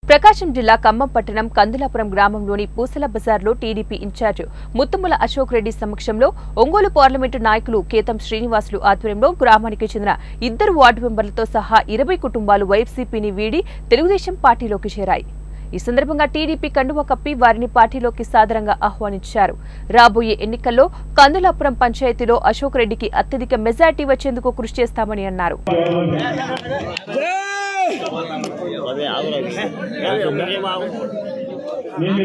ప్రకాశం జిల్లా ఖమ్మం పట్టణం కందులాపురం గ్రామంలోని పూసల బజార్లో టీడీపీ ఇన్ఛార్జ్ ముత్తుముల అశోక్ రెడ్డి సమక్షంలో ఒంగోలు పార్లమెంటు నాయకులు కేతం శ్రీనివాసులు ఆధ్వర్యంలో గ్రామానికి చెందిన ఇద్దరు వార్డు మెంబర్లతో సహా ఇరవై కుటుంబాలు వైఎస్సీపీని వీడి తెలుగుదేశం పార్టీలోకి చేరాయి ఈ సందర్భంగా టీడీపీ కండువ కప్పి వారిని పార్టీలోకి సాదరంగా ఆహ్వానించారు రాబోయే ఎన్నికల్లో కందులాపురం పంచాయతీలో అశోక్ రెడ్డికి అత్యధిక మెజార్టీ వచ్చేందుకు కృషి చేస్తామని అన్నారు అదే ఆగురా